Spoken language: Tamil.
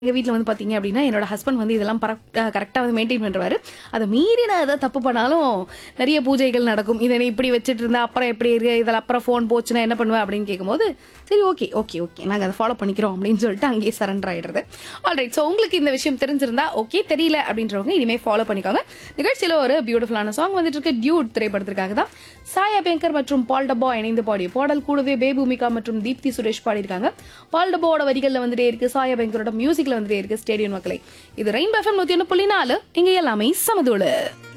எங்கள் வீட்டில் வந்து பார்த்தீங்க அப்படின்னா என்னோட ஹஸ்பண்ட் வந்து இதெல்லாம் கரெக்டாக வந்து மெயின்டைன் பண்ணுறாரு அதை மீறி நான் எதாவது தப்பு பண்ணாலும் நிறைய பூஜைகள் நடக்கும் இதை நீ இப்படி வச்சுட்டு இருந்தா அப்புறம் எப்படி இருக்கு இதில் அப்புறம் ஃபோன் போச்சுன்னா என்ன பண்ணுவேன் அப்படின்னு கேட்கும்போது சரி ஓகே ஓகே ஓகே நாங்கள் அதை ஃபாலோ பண்ணிக்கிறோம் அப்படின்னு சொல்லிட்டு அங்கேயே சரண்டர் ஆயிடுறது ஆல்ரைட் ஸோ உங்களுக்கு இந்த விஷயம் தெரிஞ்சிருந்தா ஓகே தெரியல அப்படின்றவங்க இனிமேல் ஃபாலோ பண்ணிக்கோங்க நிகழ்ச்சியில் ஒரு பியூட்டிஃபுல்லான சாங் வந்துட்டு இருக்கு டியூட் திரைப்படத்திற்காக தான் சாயா பேங்கர் மற்றும் பால் டப்பா இணைந்து பாடிய பாடல் கூடவே பேபூமிகா மற்றும் தீப்தி சுரேஷ் பாடியிருக்காங்க பால் டப்பாவோட வரிகளில் வந்துட்டே இருக்கு சாயா பேங்கரோட மியூசிக்ல வந்துட்டே இருக்கு ஸ்டேடியம் மக்களை இது ரெயின் எஃப்எம் நூத்தி ஒன்று புள்ளி நாலு இங்க எல்லாமே சமதோடு